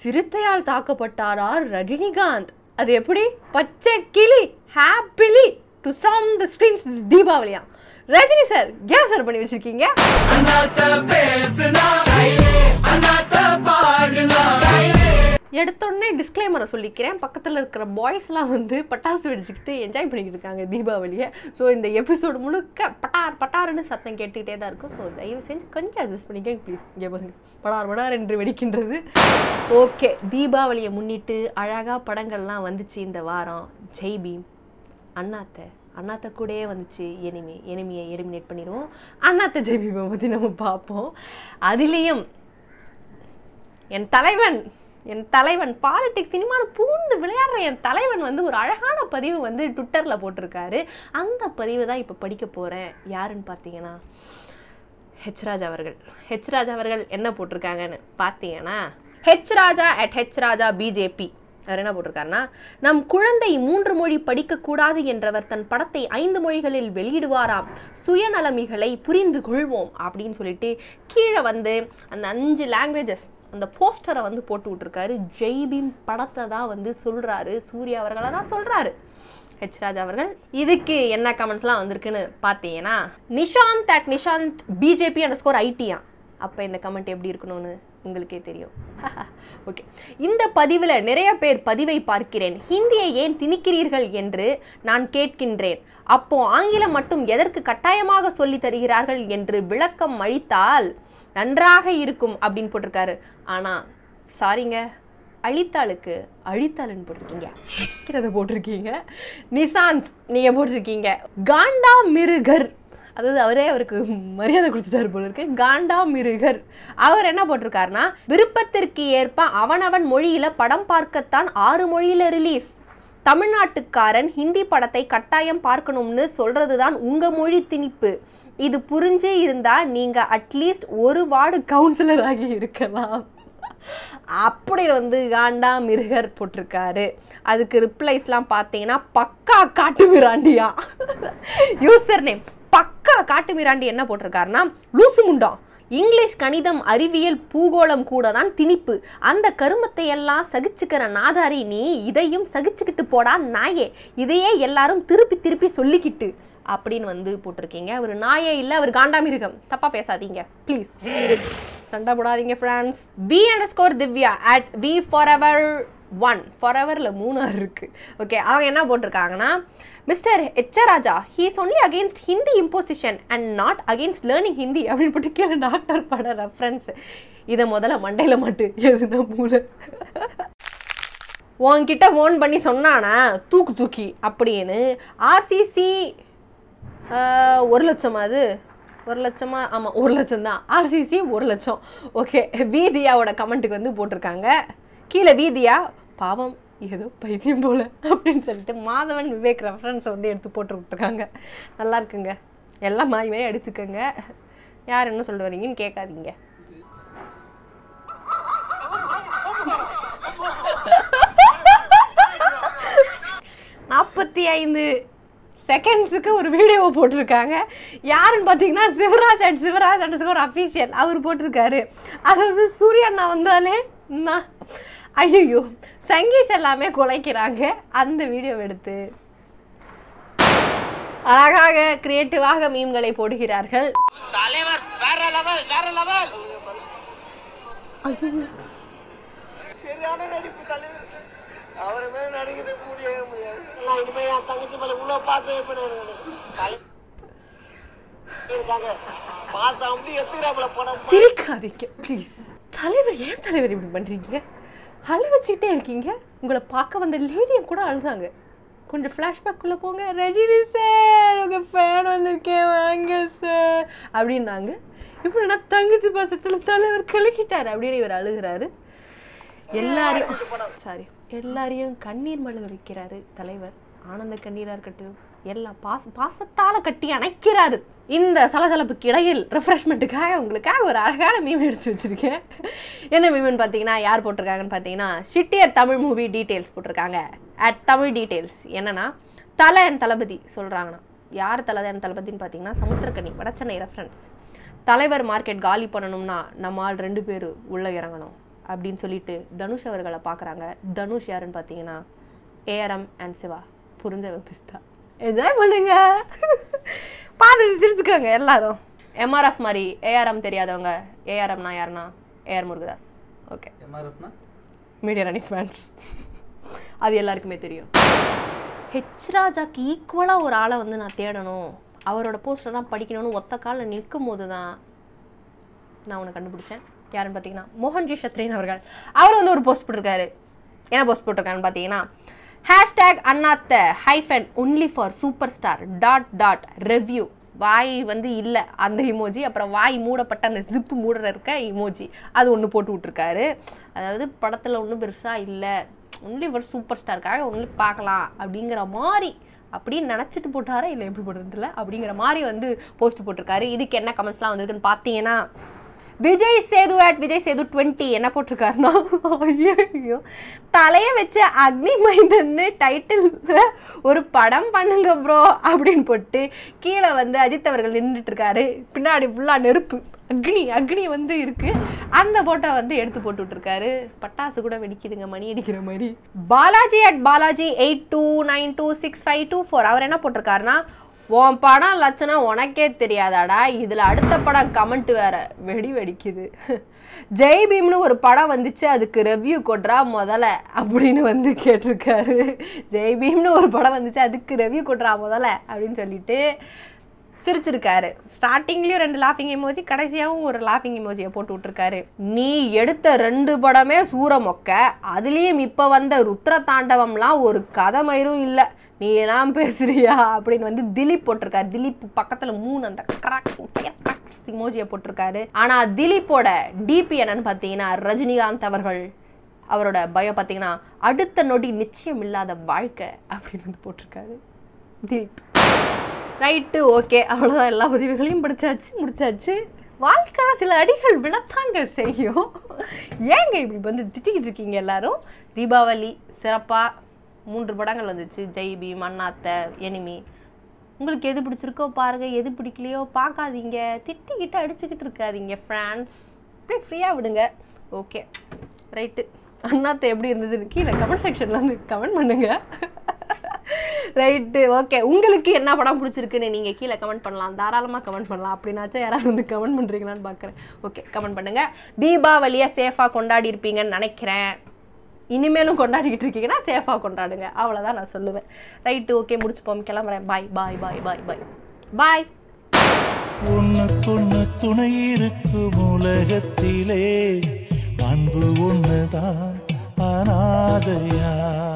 சிறுத்தையால் தாக்கப்பட்டாரா ரஜினிகாந்த் அது எப்படி பச்சை கிளி happily to storm the screens தீபாவளியா ரஜினி சார் ஏன் சார் பண்ணி வச்சிருக்கீங்க எடுத்தோடனே டிஸ்க்ளைமரை சொல்லிக்கிறேன் பக்கத்தில் இருக்கிற பாய்ஸ்லாம் வந்து பட்டாசு வெடிச்சுக்கிட்டு என்ஜாய் பண்ணிக்கிட்டு இருக்காங்க தீபாவளியை ஸோ இந்த எபிசோடு முழுக்க பட்டார் பட்டாருன்னு சத்தம் கேட்டுக்கிட்டே தான் இருக்கும் ஸோ தயவு செஞ்சு கொஞ்சம் அட்ஜஸ்ட் பண்ணிக்கங்க ப்ளீஸ் இங்கே பாருங்க படார் படார் என்று வெடிக்கின்றது ஓகே தீபாவளியை முன்னிட்டு அழகாக படங்கள்லாம் வந்துச்சு இந்த வாரம் ஜெய் பீம் அண்ணாத்தை அண்ணாத்த கூடயே வந்துச்சு எனிமி எனிமியை எலிமினேட் பண்ணிடுவோம் அண்ணாத்த ஜெய் பீமை பற்றி நம்ம பார்ப்போம் அதுலேயும் என் தலைவன் என் தலைவன் பாலிடிக்ஸ் சினிமாவில் பூந்து விளையாடுற என் தலைவன் வந்து ஒரு அழகான பதிவு வந்து ட்விட்டரில் போட்டிருக்காரு அந்த பதிவு தான் இப்போ படிக்க போகிறேன் யாருன்னு பார்த்தீங்கன்னா ஹெச் ராஜா அவர்கள் ஹெச் ராஜா அவர்கள் என்ன போட்டிருக்காங்கன்னு பார்த்தீங்கன்னா H Raja at H Raja BJP அவர் என்ன போட்டிருக்காருன்னா நம் குழந்தை மூன்று மொழி படிக்கக்கூடாது என்றவர் தன் படத்தை ஐந்து மொழிகளில் வெளியிடுவாராம் சுயநலமிகளை புரிந்து கொள்வோம் அப்படின்னு சொல்லிட்டு கீழே வந்து அந்த அஞ்சு லாங்குவேஜஸ் அந்த போஸ்டரை வந்து போட்டு விட்ருக்காரு ஜெய்பீம் படத்தை தான் வந்து சொல்கிறாரு சூர்யா அவர்களை தான் சொல்கிறாரு ஹெச் ராஜா அவர்கள் இதுக்கு என்ன கமெண்ட்ஸ்லாம் வந்திருக்குன்னு பார்த்தீங்கன்னா Nishanth at Nishanth BJP under score idea அப்போ இந்த கமெண்ட் எப்படி இருக்கணும்னு உங்களுக்கே தெரியும் ஓகே இந்த பதிவில் நிறைய பேர் பதிவை பார்க்கிறேன் ஹிந்தியை ஏன் திணிக்கிறீர்கள் என்று நான் கேட்கின்றேன் அப்போ ஆங்கிலம் மட்டும் எதற்கு கட்டாயமாக சொல்லி தருகிறார்கள் என்று விளக்கம் அளித்தால் நன்றாக இருக்கும் அப்படின்னு போட்டிருக்காரு ஆனால் சாரிங்க அழித்தாளுக்கு அழித்தாளுன்னு போட்டிருக்கீங்க இருக்கிறத போட்டிருக்கீங்க நிசாந்த் நீங்கள் போட்டிருக்கீங்க காண்டா மிருகர் அதாவது அவரே அவருக்கு மரியாதை கொடுத்துட்டாரு போல இருக்கு காண்டா மிருகர் அவர் என்ன போட்டிருக்காருன்னா விருப்பத்திற்கு ஏற்ப அவனவன் மொழியில படம் பார்க்கத்தான் ஆறு மொழியில ரிலீஸ் தமிழ்நாட்டுக்காரன் ஹிந்தி படத்தை கட்டாயம் பார்க்கணும்னு சொல்றதுதான் உங்க மொழி திணிப்பு இது புரிஞ்சு இருந்தா நீங்க அட்லீஸ்ட் ஒரு வார்டு கவுன்சிலர் ஆகி இருக்கலாம் அப்படி வந்து காண்டா மிருகர் போட்டிருக்காரு அதுக்கு ரிப்ளைஸ்லாம் பார்த்தீங்கன்னா பக்கா காட்டு மிராண்டியா யூசர் நேம் பக்கா காட்டு மிராண்டி என்ன போட்டிருக்காருன்னா லூசு முண்டம் இங்கிலீஷ் கணிதம் அறிவியல் பூகோளம் கூட தான் திணிப்பு அந்த கருமத்தை எல்லாம் சகிச்சுக்கிற நாதாரி நீ இதையும் சகிச்சுக்கிட்டு போடா நாயே இதையே எல்லாரும் திருப்பி திருப்பி சொல்லிக்கிட்டு அப்படின்னு வந்து போட்டிருக்கீங்க ஒரு நாயே இல்லை அவர் காண்டாமிருகம் தப்பா பேசாதீங்க ப்ளீஸ் சண்டை போடாதீங்க friends V under score Divya at V for ever one for எவரில் மூணு இருக்கு ஓகே அவங்க என்ன போட்டிருக்காங்கன்னா mister H Raja he is only against Hindi imposition and not against learning Hindi அப்படின்னு போட்டு கீழே டாக்டர் பட ரெஃபரன்ஸ் இதை முதல்ல மண்டையில் மாட்டு எதுனா மூளை உன்கிட்ட ஃபோன் பண்ணி சொன்னானா தூக்கு தூக்கி அப்படின்னு ஆர்சிசி ஒரு லட்சமா அது ஒரு லட்சமா ஆமாம் ஒரு லட்சம் தான் ஆர்சிசி ஒரு லட்சம் ஓகே வீதியாவோட கமெண்ட்டுக்கு வந்து போட்டிருக்காங்க கீழே வீதியா பாவம் ஏதோ பைத்தியம் போல அப்படின்னு சொல்லிட்டு மாதவன் விவேக் ரெஃபரன்ஸை வந்து எடுத்து போட்டு விட்டுருக்காங்க நல்லா இருக்குங்க எல்லாம் மாறி மாறி அடிச்சுக்கோங்க யார் என்ன சொல்ல வரீங்கன்னு கேட்காதீங்க நாற்பத்தி ஐந்து செகண்ட்ஸுக்கு ஒரு வீடியோ போட்டிருக்காங்க யாருன்னு பார்த்தீங்கன்னா சிவராஜ் அண்ட் சிவராஜ் அண்ட் ஒரு அஃபீஷியல் அவர் போட்டிருக்காரு அதாவது சூர்யா அண்ணா வந்தாலே நான் ஐயோ சங்கீஸ் எல்லாமே குலைக்கிறாங்க அந்த வீடியோ எடுத்து அழகாக கிரியேட்டிவாக மீம்களை போடுகிறார்கள் தலைவர் வேற லெவல் வேற லெவல் சரியான நடிப்பு தலைவர் அவரை மேல நடிக்கிறது முடியவே முடியாது நான் இனிமே என் தங்கச்சி மேல இவ்வளவு பாசம் எப்படி இருக்காங்க பாசம் அப்படி எத்துக்கிறாப்புல படம் சிரிக்காதீங்க ப்ளீஸ் தலைவர் ஏன் தலைவர் இப்படி பண்ணுறீங்க அழ வச்சுக்கிட்டே இருக்கீங்க உங்களை பார்க்க வந்த லேடியும் கூட அழுதாங்க கொஞ்சம் ஃப்ளாஷ்பேக்குள்ளே போங்க ரஜினி சார் உங்கள் ஃபேன் வந்திருக்கேன் வாங்க சார் அப்படின்னாங்க இப்படி நான் தங்கச்சி பாசத்தில் தலைவர் கலக்கிட்டார் அப்படின்னு இவர் அழுகிறாரு எல்லாரையும் சாரி எல்லாரையும் கண்ணீர் மழுக வைக்கிறாரு தலைவர் ஆனந்த கண்ணீரா இருக்கட்டும் எல்லாம் பாச பாசத்தால கட்டி அணைக்கிறாரு இந்த சலசலப்புக்கு இடையில் ரெஃப்ரெஷ்மெண்ட்டுக்காக உங்களுக்காக ஒரு அழகான மீம் எடுத்து வச்சிருக்கேன் என்ன மீம்னு பார்த்தீங்கன்னா யார் போட்டிருக்காங்கன்னு பார்த்தீங்கன்னா ஷிட்டியர் தமிழ் மூவி டீட்டெயில்ஸ் போட்டிருக்காங்க அட் தமிழ் டீட்டெயில்ஸ் என்னன்னா தலை அண்ட் தளபதி சொல்கிறாங்கன்னா யார் தலை அண்ட் தளபதின்னு பார்த்தீங்கன்னா சமுத்திரக்கனி வடச்சென்னை ரெஃபரன்ஸ் தலைவர் மார்க்கெட் காலி பண்ணணும்னா நம்ம ஆள் ரெண்டு பேர் உள்ளே இறங்கணும் அப்படின்னு சொல்லிட்டு தனுஷ் அவர்களை பார்க்குறாங்க தனுஷ் யாருன்னு பார்த்தீங்கன்னா ஏஆர்எம் அண்ட் சிவா புரிஞ்ச பிஸ்தா என்ஜாய் பண்ணுங்க பார்த்துட்டு சிரிச்சுக்கோங்க எல்லாரும் எம்ஆர்எஃப் மாதிரி ஏஆர்எம் தெரியாதவங்க ஏஆர்எம்னா யாருன்னா ஏஆர் முருகதாஸ் ஓகே எம்ஆர்எஃப்னா மீடியா ராணி ஃபேன்ஸ் அது எல்லாருக்குமே தெரியும் ஹெச் ராஜாக்கு ஈக்குவலாக ஒரு ஆளை வந்து நான் தேடணும் அவரோட போஸ்டர் தான் படிக்கணும்னு ஒத்த காலில் நிற்கும் போது தான் நான் உன்னை கண்டுபிடிச்சேன் யாருன்னு பார்த்தீங்கன்னா மோகன்ஜி சத்ரின் அவர்கள் அவர் வந்து ஒரு போஸ்ட் போட்டிருக்காரு என்ன போஸ்ட் போட்டிருக்காருன்னு பார்த்தீங்கன்னா hashtag Annaatthe hyphen only for super star dot dot review வாய் வந்து இல்லை அந்த இமோஜி அப்புறம் வாய் மூடப்பட்ட அந்த ஜிப்பு மூடுற இருக்க இமோஜி அது ஒன்று போட்டு விட்ருக்காரு அதாவது படத்தில் ஒன்றும் பெருசாக இல்லை ஒன்லி ஃபார் சூப்பர் ஸ்டாருக்காக ஒன்லி பார்க்கலாம் அப்படிங்கிற மாதிரி அப்படின்னு நினச்சிட்டு போட்டாரா இல்லை எப்படி போடுறதுல அப்படிங்கிற மாதிரி வந்து போஸ்ட் போட்டிருக்காரு இதுக்கு என்ன கமெண்ட்ஸ்லாம் வந்திருக்குன்னு பார்த்தீங்கன்னா விஜய் சேது அட் விஜய் சேது டுவெண்ட்டி என்ன போட்டிருக்காருன்னா ஐயோ தலையை வச்ச அக்னி மைந்தன்னு டைட்டில் ஒரு படம் பண்ணுங்க ப்ரோ அப்படின்னு போட்டு கீழே வந்து அஜித் அவர்கள் நின்றுட்டு இருக்காரு பின்னாடி ஃபுல்லாக நெருப்பு அக்னி அக்னி வந்து இருக்கு அந்த போட்டோ வந்து எடுத்து போட்டு விட்டுருக்காரு பட்டாசு கூட வெடிக்குதுங்க மணி அடிக்கிற மாதிரி Balaji at Balaji eight two nine two six five two four அவர் என்ன போட்டிருக்காருன்னா உன் படம் லட்சணம் உனக்கே தெரியாதாடா இதில் அடுத்த படம் கமெண்ட் வேற வெடி வெடிக்குது ஜெய் பீம்னு ஒரு படம் வந்துச்சு அதுக்கு ரெவ்யூ கொட்றா முதல்ல அப்படின்னு வந்து கேட்டிருக்காரு ஜெய் பீம்னு ஒரு படம் வந்துச்சு அதுக்கு ரெவ்யூ கொட்றா முதல்ல அப்படின்னு சொல்லிட்டு சிரிச்சிருக்காரு ஸ்டார்டிங்லேயும் ரெண்டு லாஃபிங் எமோஜி கடைசியாகவும் ஒரு லாஃபிங் எமோஜியை போட்டு விட்டுருக்காரு நீ எடுத்த ரெண்டு படமே சூர மொக்க அதுலேயும் இப்போ வந்த ருத்ர தாண்டவம்லாம் ஒரு கதை மயிரும் இல்லை நீ எல்லாம் பேசுறியா அப்படின்னு வந்து திலீப் போட்டிருக்காரு திலீப் பக்கத்துல மூணு அந்த கிராக் இமோஜியை போட்டிருக்காரு ஆனா திலீப்போட டிபி என்னன்னு பார்த்தீங்கன்னா ரஜினிகாந்த் அவர்கள் அவரோட பயோ பார்த்தீங்கன்னா அடுத்த நொடி நிச்சயம் இல்லாத வாழ்க்கை அப்படின்னு வந்து போட்டிருக்காரு திலீப் ரைட்டு ஓகே அவ்வளோதான் எல்லா பதிவுகளையும் படிச்சாச்சு முடிச்சாச்சு வாழ்க்கையில சில அடிகள் விழத்தாங்க செய்யும் ஏங்க இப்படி வந்து திட்டிக்கிட்டு இருக்கீங்க எல்லாரும் தீபாவளி சிறப்பாக மூன்று படங்கள் வந்துச்சு ஜெய் பீம் அண்ணாத்த எனிமி உங்களுக்கு எது பிடிச்சிருக்கோ பாருங்க எது பிடிக்கலையோ பார்க்காதீங்க திட்டிக்கிட்டு அடிச்சுக்கிட்டு இருக்காதீங்க ஃப்ரான்ஸ் அப்படியே ஃப்ரீயாக விடுங்க ஓகே ரைட்டு அண்ணாத்த எப்படி இருந்ததுன்னு கீழே கமெண்ட் செக்ஷனில் வந்து கமெண்ட் பண்ணுங்க ரைட்டு ஓகே உங்களுக்கு என்ன படம் பிடிச்சிருக்குன்னு நீங்கள் கீழே கமெண்ட் பண்ணலாம் தாராளமாக கமெண்ட் பண்ணலாம் அப்படின்னாச்சும் யாராவது வந்து கமெண்ட் பண்ணுறீங்களான்னு பார்க்குறேன் ஓகே கமெண்ட் பண்ணுங்கள் தீபாவளியை சேஃபாக கொண்டாடி இருப்பீங்கன்னு நினைக்கிறேன் இனிமேலும் கொண்டாடிக்கிட்டு இருக்கீங்கன்னா சேஃபாக கொண்டாடுங்க அவ்வளோதான் நான் சொல்லுவேன் ரைட்டு ஓகே முடிச்சுப்போம் கிளம்புறேன் பாய் பாய் பாய் பாய் பாய் பாய் ஒண்ணுக்கொண்ணு துணை இருக்கும் உலகத்திலே அன்பு ஒண்ணுதான் அனாதையா